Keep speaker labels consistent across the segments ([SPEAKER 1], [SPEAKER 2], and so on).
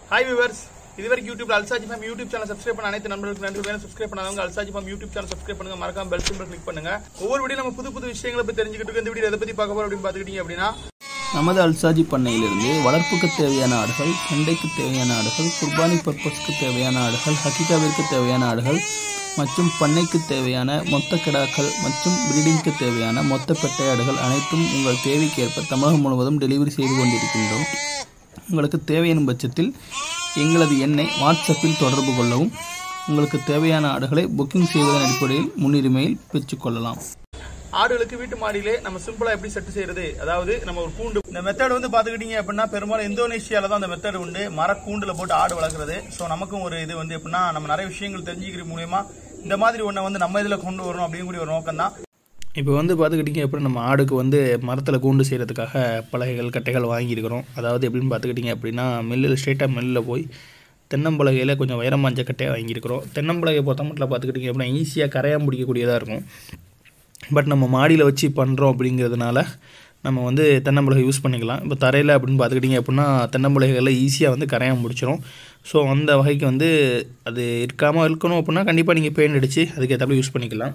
[SPEAKER 1] Hi viewers இதுவரைக்கும் யூடியூப்ல அல்சாஜி ஃபார்ம் யூடியூப் சேனல் சப்ஸ்கிரைப் பண்ண அனைத்து நண்பர்களுக்கு நன்றி வேணும் சப்ஸ்கிரைப் பண்ணாதவங்க அல்சாஜி ஃபார்ம் யூடியூப் சேனல் சப்ஸ்கிரைப் பண்ணுங்க மறக்காம பெல் சிம்பிள் கிளிக் பண்ணுங்க ஒவ்வொரு வீடியோ நம்ம புது புது விஷயங்களை பத்தி தெரிஞ்சுக்கிட்டு இருக்கோம். இந்த வீடியோ எதை பத்தி பார்க்க போறோம் அப்படின்னு பாத்துக்கிட்டீங்க அப்படின்னா
[SPEAKER 2] நமது அல்சாஜி பண்ணையிலிருந்து வளர்ப்புக்கு தேவையான ஆடுகள் சண்டைக்கு தேவையான ஆடுகள் குர்பானி பர்பஸ்க்கு தேவையான ஆடுகள் ஹக்கிகாவிற்கு தேவையான ஆடுகள் மற்றும் பண்ணைக்கு தேவையான மொத்த கிடாக்கள் மற்றும் பிரீடிங்க்கு தேவையான மொத்த பெட்டை ஆடுகள் அனைத்தும் உங்கள் தேவைக்கேற்ப தமிழகம் முழுவதும் டெலிவரி செய்து கொண்டிருக்கின்றோம் உங்களுக்கு தேவையான பட்சத்தில் எங்களது எண்ணை வாட்ஸ்அப்பில் தொடர்பு கொள்ளவும் உங்களுக்கு தேவையான ஆடுகளை புக்கிங் செய்வதன் அடிப்படையில் முன்னுரிமையில் பெற்றுக்கொள்ளலாம்
[SPEAKER 1] ஆடுகளுக்கு வீட்டு மாடியிலே நம்ம சிம்பிளா எப்படி செட் செய்யறது அதாவது நம்ம ஒரு கூண்டு இந்த மெத்தட் வந்து பாத்துக்கிட்டீங்க அப்படின்னா பெரும்பாலும் இந்தோனேஷியால தான் அந்த மெத்தட் உண்டு மரக்கூண்டுல போட்டு ஆடு வளர்க்குறது ஸோ நமக்கும் ஒரு இது வந்து எப்படின்னா நம்ம நிறைய விஷயங்கள் தெரிஞ்சுக்கிற மூலியமா இந்த மாதிரி ஒன்றை வந்து நம்ம இதில் கொண்டு வரணும் அப்படிங்கக்கூடிய ஒரு நோக்கம் தான்
[SPEAKER 2] இப்போ வந்து பார்த்துக்கிட்டிங்க எப்படி நம்ம ஆடுக்கு வந்து மரத்தில் கூண்டு செய்கிறதுக்காக பலகைகள் கட்டைகள் வாங்கியிருக்கிறோம் அதாவது எப்படின்னு பார்த்துக்கிட்டிங்க அப்படின்னா மில்லில் ஸ்ட்ரெயிட்டாக மில்லில் போய் தென்னம்பலகையில் கொஞ்சம் வைரமாஞ்ச கட்டையாக வாங்கியிருக்கிறோம் தென்னம்பலகை பொறுத்த மட்டும் பார்த்துக்கிட்டிங்க அப்படின்னா ஈஸியாக கரையான் பிடிக்கக்கூடியதாக இருக்கும் பட் நம்ம மாடியில் வச்சு பண்ணுறோம் அப்படிங்கிறதுனால நம்ம வந்து தென்னம்பலகை யூஸ் பண்ணிக்கலாம் இப்போ தரையில் அப்படின்னு பார்த்துக்கிட்டிங்க அப்படின்னா தென்னம்பலகைகளில் ஈஸியாக வந்து கரையான் முடிச்சிடும் ஸோ அந்த வகைக்கு வந்து அது இருக்காமல் இருக்கணும் அப்படின்னா கண்டிப்பாக நீங்கள் பெயிண்ட் அடித்து அதுக்கேற்றாப்புல யூஸ் பண்ணிக்கலாம்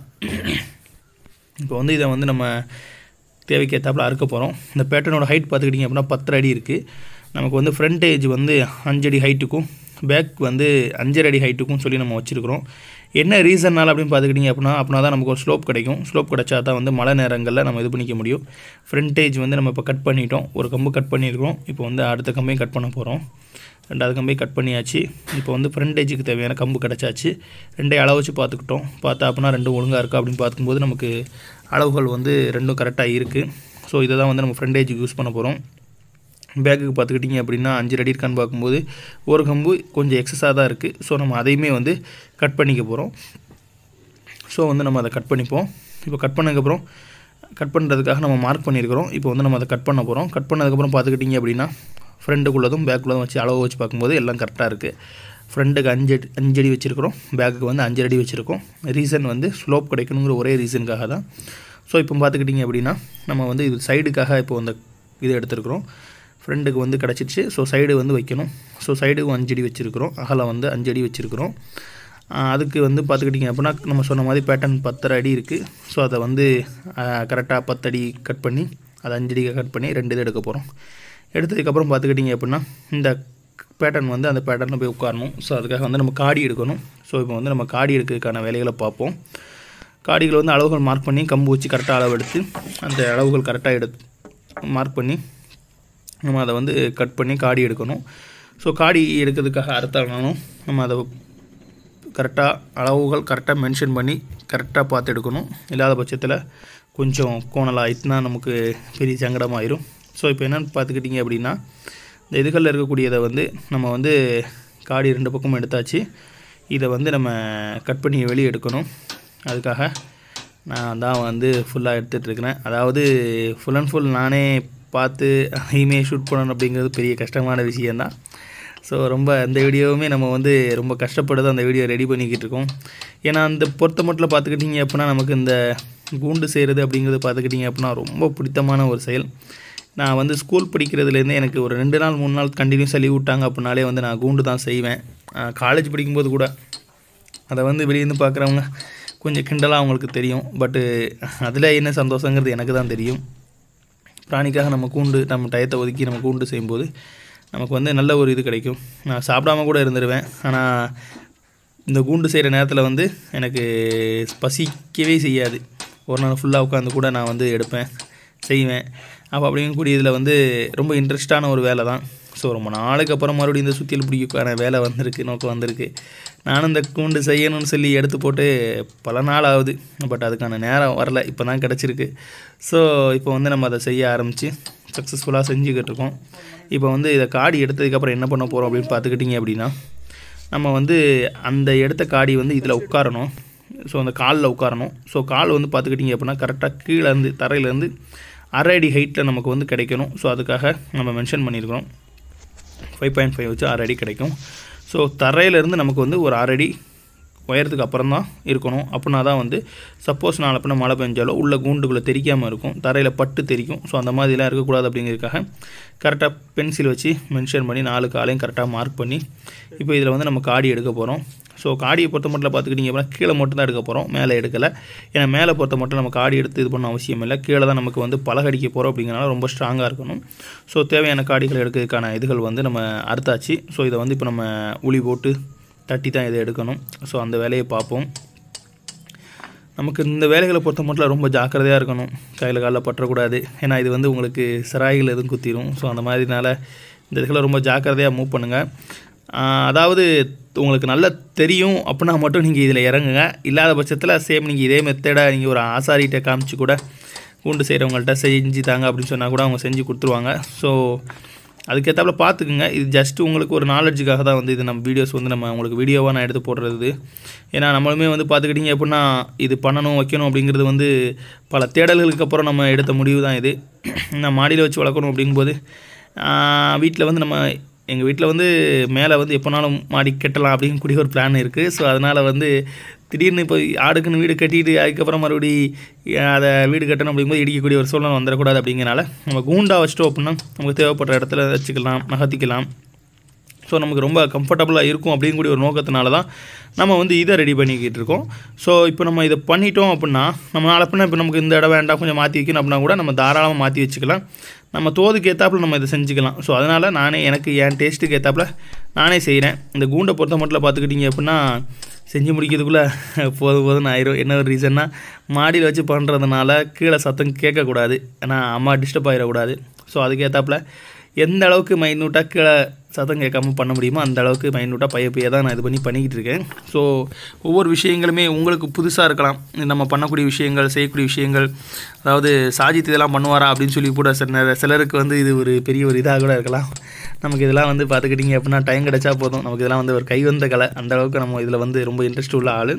[SPEAKER 2] இப்போ வந்து இதை வந்து நம்ம தேவைக்கு ஏற்றாப்புல அறுக்க போகிறோம் இந்த பேட்டர்னோட ஹைட் பார்த்துக்கிட்டிங்க அப்படின்னா பத்தரை அடி இருக்குது நமக்கு வந்து ஃப்ரண்ட் ஏஜ் வந்து அஞ்சடி ஹைட்டுக்கும் பேக் வந்து அஞ்சரை அடி ஹைட்டுக்கும் சொல்லி நம்ம வச்சுருக்கிறோம் என்ன ரீசன்னால் அப்படின்னு பார்த்துக்கிட்டிங்க அப்படின்னா அப்படின்னா தான் நமக்கு ஒரு ஸ்லோப் கிடைக்கும் ஸ்லோப் கிடைச்சா தான் வந்து மழை நேரங்களில் நம்ம இது பண்ணிக்க முடியும் ஃப்ரண்ட் ஏஜ் வந்து நம்ம இப்போ கட் பண்ணிட்டோம் ஒரு கம்பு கட் பண்ணியிருக்கிறோம் இப்போ வந்து அடுத்த கம்பையும் கட் பண்ண போகிறோம் ரெண்டாவது கம்பையும் கட் பண்ணியாச்சு இப்போ வந்து ஃப்ரண்ட் ஏஜுக்கு தேவையான கம்பு கிடச்சாச்சு ரெண்டையும் அளவு வச்சு பார்த்துக்கிட்டோம் பார்த்தா அப்படின்னா ரெண்டும் ஒழுங்காக இருக்கா அப்படின்னு பார்க்கும்போது நமக்கு அளவுகள் வந்து ரெண்டும் கரெக்டாக இருக்குது ஸோ இதை தான் வந்து நம்ம ஃப்ரண்ட் ஏஜுக்கு யூஸ் பண்ண போகிறோம் பேக்குக்கு பார்த்துக்கிட்டிங்க அப்படின்னா அஞ்சு அடி இருக்கான்னு பார்க்கும்போது ஒரு கம்பு கொஞ்சம் எக்ஸஸாக தான் இருக்குது ஸோ நம்ம அதையுமே வந்து கட் பண்ணிக்க போகிறோம் ஸோ வந்து நம்ம அதை கட் பண்ணிப்போம் இப்போ கட் பண்ணதுக்கப்புறம் கட் பண்ணுறதுக்காக நம்ம மார்க் பண்ணியிருக்கிறோம் இப்போ வந்து நம்ம அதை கட் பண்ண போகிறோம் கட் பண்ணதுக்கப்புறம் பார்த்துக்கிட்டிங்க அப்படின்னா ஃப்ரண்ட்டுக்குள்ளதும் பேக்குள்ளதும் வச்சு அளவு வச்சு பார்க்கும்போது எல்லாம் கரெக்டாக இருக்குது ஃப்ரண்ட்டுக்கு அஞ்சு அடி அஞ்சு அடி வச்சுருக்கிறோம் பேக்குக்கு வந்து அஞ்சு அடி வச்சுருக்கோம் ரீசன் வந்து ஸ்லோப் கிடைக்கணுங்கிற ஒரே ரீசனுக்காக தான் ஸோ இப்போ பார்த்துக்கிட்டிங்க அப்படின்னா நம்ம வந்து இது சைடுக்காக இப்போ அந்த இது எடுத்துருக்குறோம் ஃப்ரண்ட்டுக்கு வந்து கிடச்சிருச்சு ஸோ சைடு வந்து வைக்கணும் ஸோ சைடுக்கும் அஞ்சடி வச்சுருக்கிறோம் அகலம் வந்து அஞ்சடி வச்சுருக்கிறோம் அதுக்கு வந்து பார்த்துக்கிட்டிங்க அப்படின்னா நம்ம சொன்ன மாதிரி பேட்டர்ன் பத்தரை அடி இருக்குது ஸோ அதை வந்து கரெக்டாக பத்தடி கட் பண்ணி அதை அஞ்சடிக்கு கட் பண்ணி ரெண்டு இது எடுக்க போகிறோம் எடுத்ததுக்கப்புறம் பார்த்துக்கிட்டிங்க அப்படின்னா இந்த பேட்டர்ன் வந்து அந்த பேட்டர்னில் போய் உட்காரணும் ஸோ அதுக்காக வந்து நம்ம காடி எடுக்கணும் ஸோ இப்போ வந்து நம்ம காடி எடுக்கிறதுக்கான வேலைகளை பார்ப்போம் காடிகளை வந்து அளவுகள் மார்க் பண்ணி கம்பு வச்சு கரெக்டாக அளவு எடுத்து அந்த அளவுகள் கரெக்டாக எடுத்து மார்க் பண்ணி நம்ம அதை வந்து கட் பண்ணி காடி எடுக்கணும் ஸோ காடி எடுக்கிறதுக்காக அறுத்தாலும் நம்ம அதை கரெக்டாக அளவுகள் கரெக்டாக மென்ஷன் பண்ணி கரெக்டாக பார்த்து எடுக்கணும் இல்லாத பட்சத்தில் கொஞ்சம் கோணலாக ஆயிடுச்சுன்னா நமக்கு பெரிய சங்கடமாயிரும் ஸோ இப்போ என்னென்னு பார்த்துக்கிட்டிங்க அப்படின்னா இந்த இதுகளில் இருக்கக்கூடியதை வந்து நம்ம வந்து காடி ரெண்டு பக்கமும் எடுத்தாச்சு இதை வந்து நம்ம கட் பண்ணி வெளியே எடுக்கணும் அதுக்காக நான் தான் வந்து ஃபுல்லாக எடுத்துகிட்ருக்கிறேன் அதாவது ஃபுல் அண்ட் ஃபுல் நானே பார்த்து அதையுமே ஷூட் பண்ணணும் அப்படிங்கிறது பெரிய கஷ்டமான விஷயந்தான் ஸோ ரொம்ப அந்த வீடியோவுமே நம்ம வந்து ரொம்ப கஷ்டப்பட்டு அந்த வீடியோ ரெடி பண்ணிக்கிட்டு இருக்கோம் ஏன்னா அந்த பொறுத்த மட்டும் பார்த்துக்கிட்டிங்க அப்படின்னா நமக்கு இந்த கூண்டு செய்கிறது அப்படிங்கிறது பார்த்துக்கிட்டிங்க அப்படின்னா ரொம்ப பிடித்தமான ஒரு செயல் நான் வந்து ஸ்கூல் படிக்கிறதுலேருந்து எனக்கு ஒரு ரெண்டு நாள் மூணு நாள் கண்டினியூஸாக லீவ் விட்டாங்க அப்படின்னாலே வந்து நான் கூண்டு தான் செய்வேன் காலேஜ் படிக்கும்போது கூட அதை வந்து வெளியேருந்து பார்க்குறவங்க கொஞ்சம் கிண்டலாக அவங்களுக்கு தெரியும் பட்டு அதில் என்ன சந்தோஷங்கிறது எனக்கு தான் தெரியும் பிராணிக்காக நம்ம கூண்டு நம்ம டயத்தை ஒதுக்கி நம்ம கூண்டு செய்யும்போது நமக்கு வந்து நல்ல ஒரு இது கிடைக்கும் நான் சாப்பிடாம கூட இருந்துருவேன் ஆனால் இந்த கூண்டு செய்கிற நேரத்தில் வந்து எனக்கு பசிக்கவே செய்யாது ஒரு நாள் ஃபுல்லாக உட்காந்து கூட நான் வந்து எடுப்பேன் செய்வேன் அப்போ அப்படிங்கக்கூடிய இதில் வந்து ரொம்ப இன்ட்ரெஸ்டான ஒரு வேலை தான் ஸோ ரொம்ப நாளுக்கு அப்புறம் மறுபடியும் இந்த சுற்றியல் பிடிக்கான வேலை வந்திருக்கு நோக்கம் வந்திருக்கு நானும் இந்த கூண்டு செய்யணும்னு சொல்லி எடுத்து போட்டு பல நாள் ஆகுது பட் அதுக்கான நேரம் வரல இப்போ தான் கிடச்சிருக்கு ஸோ இப்போ வந்து நம்ம அதை செய்ய ஆரம்பித்து சக்ஸஸ்ஃபுல்லாக செஞ்சுக்கிட்டு இருக்கோம் இப்போ வந்து இதை காடி எடுத்ததுக்கப்புறம் என்ன பண்ண போகிறோம் அப்படின்னு பார்த்துக்கிட்டிங்க அப்படின்னா நம்ம வந்து அந்த எடுத்த காடி வந்து இதில் உட்காரணும் ஸோ அந்த காலில் உட்காரணும் ஸோ கால் வந்து பார்த்துக்கிட்டிங்க அப்படின்னா கரெக்டாக கீழேருந்து தரையிலேருந்து அரை அடி ஹைட்டில் நமக்கு வந்து கிடைக்கணும் ஸோ அதுக்காக நம்ம மென்ஷன் பண்ணியிருக்கிறோம் ஃபைவ் பாயிண்ட் ஃபைவ் வச்சு ஆறு அடி கிடைக்கும் ஸோ தரையிலேருந்து நமக்கு வந்து ஒரு ஆறு அடி உயரத்துக்கு அப்புறம் தான் இருக்கணும் அப்படின்னா தான் வந்து சப்போஸ் நாளை பின்ன மழை பெஞ்சாலோ உள்ள கூண்டுக்குள்ளே தெரிக்காமல் இருக்கும் தரையில் பட்டு தெரிக்கும் ஸோ அந்த மாதிரிலாம் இருக்கக்கூடாது அப்படிங்கிறதுக்காக கரெக்டாக பென்சில் வச்சு மென்ஷன் பண்ணி நாலு காலையும் கரெக்டாக மார்க் பண்ணி இப்போ இதில் வந்து நம்ம காடி எடுக்க போகிறோம் ஸோ காடியை பொறுத்த மட்டும் பார்த்துக்கிட்டிங்க அப்படின்னா கீழே மட்டும் தான் எடுக்க போகிறோம் மேலே எடுக்கலை ஏன்னா மேலே பொறுத்த மட்டும் நம்ம காடி எடுத்து இது பண்ண அவசியம் இல்லை கீழே தான் நமக்கு வந்து பலகடிக்க போகிறோம் அப்படிங்கிறனால ரொம்ப ஸ்ட்ராங்காக இருக்கணும் ஸோ தேவையான காடிகள் எடுக்கிறதுக்கான இதுகள் வந்து நம்ம அறுத்தாச்சு ஸோ இதை வந்து இப்போ நம்ம உளி போட்டு தட்டி தான் இதை எடுக்கணும் ஸோ அந்த வேலையை பார்ப்போம் நமக்கு இந்த வேலைகளை பொறுத்த மட்டும் ரொம்ப ஜாக்கிரதையாக இருக்கணும் கையில் காலில் பற்றக்கூடாது ஏன்னா இது வந்து உங்களுக்கு சிராய்கள் எதுவும் குத்திரும் ஸோ அந்த மாதிரினால இந்த இதுகளை ரொம்ப ஜாக்கிரதையாக மூவ் பண்ணுங்கள் ஆஹ் அதாவது உங்களுக்கு நல்லா தெரியும் அப்படின்னா மட்டும் நீங்கள் இதில் இறங்குங்க இல்லாத பட்சத்தில் சேம் நீங்கள் இதே மெத்தடை நீங்கள் ஒரு ஆசாரிகிட்ட காமிச்சு கூட கூண்டு செய்கிறவங்கள்ட்ட செஞ்சு தாங்க அப்படின்னு சொன்னால் கூட அவங்க செஞ்சு கொடுத்துருவாங்க ஸோ அதுக்கேற்றாப்புல பார்த்துக்குங்க இது ஜஸ்ட் உங்களுக்கு ஒரு நாலேஜுக்காக தான் வந்து இது நம்ம வீடியோஸ் வந்து நம்ம உங்களுக்கு வீடியோவாக நான் எடுத்து போடுறது ஏன்னா நம்மளுமே வந்து பார்த்துக்கிட்டிங்க அப்படின்னா இது பண்ணணும் வைக்கணும் அப்படிங்கிறது வந்து பல தேடல்களுக்கு அப்புறம் நம்ம எடுத்த முடிவு தான் இது நான் மாடியில் வச்சு வளர்க்கணும் அப்படிங்கும்போது வீட்டில் வந்து நம்ம எங்கள் வீட்டில் வந்து மேலே வந்து எப்போனாலும் மாடி கட்டலாம் அப்படின்னு கூடிய ஒரு பிளான் இருக்குது ஸோ அதனால் வந்து திடீர்னு இப்போ ஆடுக்குன்னு வீடு கட்டிட்டு அதுக்கப்புறம் மறுபடி அஹ், அதை வீடு கட்டணும் அப்படிங்கும்போது இடிக்கக்கூடிய ஒரு சூழ்நிலை வந்துடக்கூடாது அப்படிங்கிறனால நம்ம கூண்டா வச்சிட்டோம் அப்படின்னா நமக்கு தேவைப்படுற இடத்துல வச்சுக்கலாம் நகர்த்திக்கலாம் ஸோ நமக்கு ரொம்ப கம்ஃபர்டபுளாக இருக்கும் அப்படிங்கக்கூடிய ஒரு நோக்கத்தினால தான் நம்ம வந்து இதை ரெடி பண்ணிக்கிட்டு இருக்கோம் ஸோ இப்போ நம்ம இதை பண்ணிட்டோம் அப்படின்னா நம்ம நாளை பின்ன இப்போ நமக்கு இந்த இடம் வேண்டாம் கொஞ்சம் மாற்றி வைக்கணும் அப்படின்னா கூட நம்ம தாராளமாக மாற்றி வச்சுக்கலாம் நம்ம தோதுக்கு ஏற்றாப்புல நம்ம இதை செஞ்சுக்கலாம் ஸோ அதனால் நானே எனக்கு என் டேஸ்ட்டுக்கு ஏற்றாப்புல நானே செய்கிறேன் இந்த கூண்டை பொறுத்த மட்டும் பார்த்துக்கிட்டிங்க அப்படின்னா செஞ்சு முடிக்கிறதுக்குள்ளே போதும் போதும்னு ஆயிரும் என்ன ஒரு ரீசன்னா மாடியில் வச்சு பண்ணுறதுனால கீழே சத்தம் கேட்கக்கூடாது ஏன்னா அம்மா டிஸ்டர்ப் ஆகிடக்கூடாது ஸோ அதுக்கேற்றாப்புல எந்த அளவுக்கு மைன்யூட்டாக கீழே சத்தம் கேட்காம பண்ண முடியுமோ அந்த அளவுக்கு மைன்யூட்டாக பைய பைய தான் நான் இது பண்ணி பண்ணிக்கிட்டு இருக்கேன் ஸோ ஒவ்வொரு விஷயங்களுமே உங்களுக்கு புதுசாக இருக்கலாம் இது நம்ம பண்ணக்கூடிய விஷயங்கள் செய்யக்கூடிய விஷயங்கள் அதாவது சாஜித் இதெல்லாம் பண்ணுவாரா அப்படின்னு சொல்லி கூட சில நேர- சிலருக்கு வந்து இது ஒரு பெரிய ஒரு இதாக கூட இருக்கலாம் நமக்கு இதெல்லாம் வந்து பார்த்துக்கிட்டிங்க அப்படின்னா டைம் கிடைச்சா போதும் நமக்கு இதெல்லாம் வந்து ஒரு கைவந்த கலை அந்த அளவுக்கு நம்ம இதில் வந்து ரொம்ப இன்ட்ரெஸ்ட் உள்ள ஆள்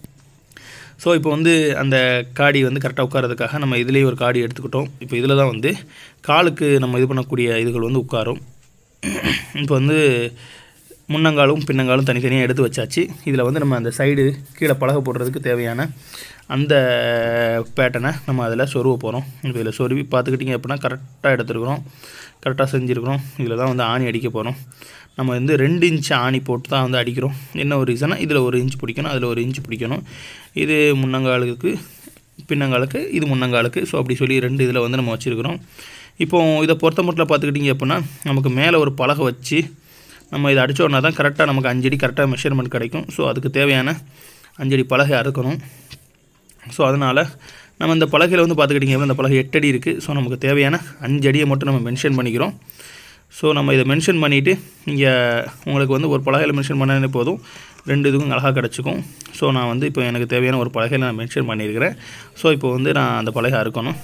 [SPEAKER 2] ஸோ இப்போ வந்து அந்த காடி வந்து கரெக்டாக உட்காரதுக்காக நம்ம இதுலேயே ஒரு காடி எடுத்துக்கிட்டோம் இப்போ இதில் தான் வந்து காலுக்கு நம்ம இது பண்ணக்கூடிய இதுகள் வந்து உட்காரும் இப்போ வந்து முன்னங்காலும் பின்னங்காலும் தனித்தனியாக எடுத்து வச்சாச்சு இதில் வந்து நம்ம அந்த சைடு கீழே பலகை போடுறதுக்கு தேவையான அந்த பேட்டனை நம்ம அதில் சொருவ போகிறோம் இப்போ இதில் சொருவி பார்த்துக்கிட்டிங்க அப்படின்னா கரெக்டாக எடுத்துருக்குறோம் கரெக்டாக செஞ்சுருக்குறோம் இதில் தான் வந்து ஆணி அடிக்க போகிறோம் நம்ம வந்து ரெண்டு இன்ச் ஆணி போட்டு தான் வந்து அடிக்கிறோம் என்ன ஒரு ரீசனா இதில் ஒரு இன்ச் பிடிக்கணும் அதில் ஒரு இன்ச் பிடிக்கணும் இது முன்னங்காலுக்கு பின்னங்காலுக்கு இது முன்னங்காலுக்கு ஸோ அப்படி சொல்லி ரெண்டு இதில் வந்து நம்ம வச்சுருக்கிறோம் இப்போ இதை பொறுத்த மட்டும் பார்த்துக்கிட்டிங்க அப்படின்னா நமக்கு மேலே ஒரு பலகை வச்சு நம்ம இதை அடித்தோன்னா தான் கரெக்டாக நமக்கு அஞ்சடி கரெக்டாக மெஷர்மெண்ட் கிடைக்கும் ஸோ அதுக்கு தேவையான அஞ்சடி பலகை அறுக்கணும் ஸோ அதனால் நம்ம இந்த பலகையில் வந்து பார்த்துக்கிட்டிங்க அப்படின்னா இந்த பலகை எட்டடி இருக்குது ஸோ நமக்கு தேவையான அஞ்சு அடியை மட்டும் நம்ம மென்ஷன் பண்ணிக்கிறோம் ஸோ நம்ம இதை மென்ஷன் பண்ணிவிட்டு நீங்கள் உங்களுக்கு வந்து ஒரு பலகையில் மென்ஷன் பண்ணாலே போதும் ரெண்டு இதுக்கும் அழகாக கிடச்சிக்கும் ஸோ நான் வந்து இப்போ எனக்கு தேவையான ஒரு பலகையில் நான் மென்ஷன் பண்ணியிருக்கிறேன் ஸோ இப்போ வந்து நான் அந்த பலகை அறுக்கணும்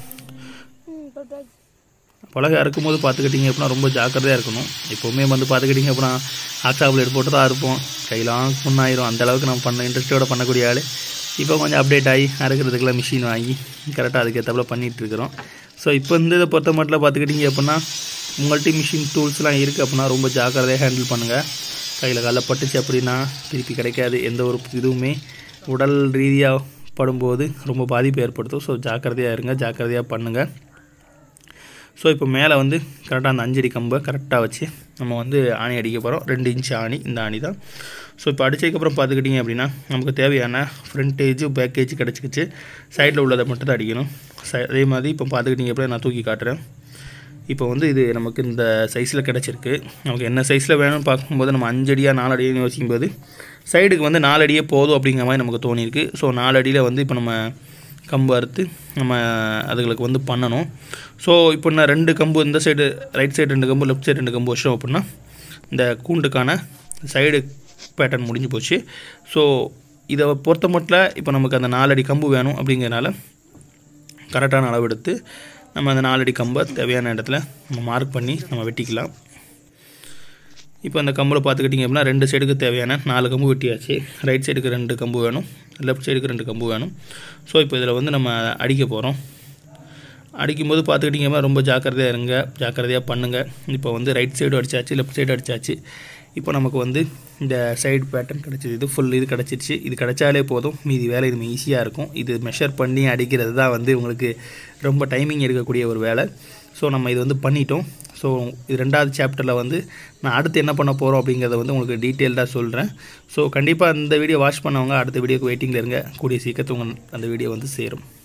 [SPEAKER 2] பலகை அறுக்கும் போது பார்த்துக்கிட்டிங்க அப்படின்னா ரொம்ப ஜாக்கிரதையாக இருக்கணும் எப்போவுமே வந்து பார்த்துக்கிட்டிங்க அப்படின்னா ஆக்ஸா பிளேட் போட்டு தான் இருப்போம் கையெல்லாம் புண்ணாயிரும் அந்த அளவுக்கு நம்ம பண்ண இன்ட்ரெஸ்ட்டோட பண்ணக்கூடிய ஆள் இப்போ கொஞ்சம் அப்டேட் ஆகி அறுக்கிறதுக்கெல்லாம் மிஷின் வாங்கி கரெக்டாக அதுக்கேற்றப்பல பண்ணிகிட்டு இருக்கிறோம் ஸோ இப்போ இந்த இதை பொறுத்த மட்டும் பார்த்துக்கிட்டிங்க அப்படின்னா உங்கள்கிட்ட மிஷின் டூல்ஸ்லாம் இருக்குது அப்படின்னா ரொம்ப ஜாக்கிரதையாக ஹேண்டில் பண்ணுங்கள் கையில் காலில் பட்டுச்சு அப்படின்னா திருப்பி கிடைக்காது எந்த ஒரு இதுவுமே உடல் ரீதியாக படும்போது ரொம்ப பாதிப்பு ஏற்படுத்தும் ஸோ ஜாக்கிரதையாக இருங்க ஜாக்கிரதையாக பண்ணுங்கள் ஸோ இப்போ மேலே வந்து கரெக்டாக அந்த அஞ்சடி கம்பை கரெக்டாக வச்சு நம்ம வந்து ஆணி அடிக்க போகிறோம் ரெண்டு இன்ச் ஆணி இந்த ஆணி தான் ஸோ இப்போ அடிச்சதுக்கப்புறம் பார்த்துக்கிட்டிங்க அப்படின்னா நமக்கு தேவையான ஃப்ரண்டேஜ் பேக்கேஜ் கிடச்சிக்கிச்சு சைடில் உள்ளதை மட்டும் தான் அடிக்கணும் ச அதே மாதிரி இப்போ பார்த்துக்கிட்டிங்க அப்படின்னா நான் தூக்கி காட்டுறேன் இப்போ வந்து இது நமக்கு இந்த சைஸில் கிடச்சிருக்கு நமக்கு என்ன சைஸில் வேணும்னு பார்க்கும்போது நம்ம அஞ்சடியாக நாலடியாக யோசிக்கும்போது சைடுக்கு வந்து நாலடியே போதும் அப்படிங்கிற மாதிரி நமக்கு தோணியிருக்கு ஸோ நாலடியில் வந்து இப்போ நம்ம கம்பு அறுத்து நம்ம அதுகளுக்கு வந்து பண்ணணும் ஸோ இப்போ நான் ரெண்டு கம்பு இந்த சைடு ரைட் சைடு ரெண்டு கம்பு லெஃப்ட் சைடு ரெண்டு கம்பு வச்சோம் அப்படின்னா இந்த கூண்டுக்கான சைடு பேட்டர்ன் முடிஞ்சு போச்சு ஸோ இதை பொறுத்த மட்டும் இப்போ நமக்கு அந்த நாலடி கம்பு வேணும் அப்படிங்கிறனால கரெக்டான அளவு எடுத்து நம்ம அந்த நாலடி கம்பை தேவையான இடத்துல நம்ம மார்க் பண்ணி நம்ம வெட்டிக்கலாம் இப்போ அந்த கம்பில் பார்த்துக்கிட்டிங்க அப்படின்னா ரெண்டு சைடுக்கு தேவையான நாலு கம்பு வெட்டியாச்சு ரைட் சைடுக்கு ரெண்டு கம்பு வேணும் லெஃப்ட் சைடுக்கு ரெண்டு கம்பு வேணும் ஸோ இப்போ இதில் வந்து நம்ம அடிக்க போகிறோம் அடிக்கும்போது பார்த்துக்கிட்டிங்க அப்படின்னா ரொம்ப ஜாக்கிரதையாக இருங்க ஜாக்கிரதையாக பண்ணுங்கள் இப்போ வந்து ரைட் சைடு அடித்தாச்சு லெஃப்ட் சைடு அடித்தாச்சு இப்போ நமக்கு வந்து இந்த சைடு பேட்டர்ன் கிடச்சிது இது ஃபுல் இது கிடச்சிருச்சு இது கிடச்சாலே போதும் மீதி வேலை இது ஈஸியாக இருக்கும் இது மெஷர் பண்ணி அடிக்கிறது தான் வந்து உங்களுக்கு ரொம்ப டைமிங் எடுக்கக்கூடிய ஒரு வேலை ஸோ நம்ம இது வந்து பண்ணிட்டோம் ஸோ இது ரெண்டாவது சாப்டரில் வந்து நான் அடுத்து என்ன பண்ண போகிறோம் அப்படிங்கிறத வந்து உங்களுக்கு டீட்டெயில்டாக சொல்கிறேன் ஸோ கண்டிப்பாக இந்த வீடியோ வாட்ச் பண்ணவங்க அடுத்த வீடியோக்கு வெயிட்டிங்கில் இருங்க கூடிய சீக்கிரத்தில் உங்கள் அந்த வீடியோ வந்து சேரும்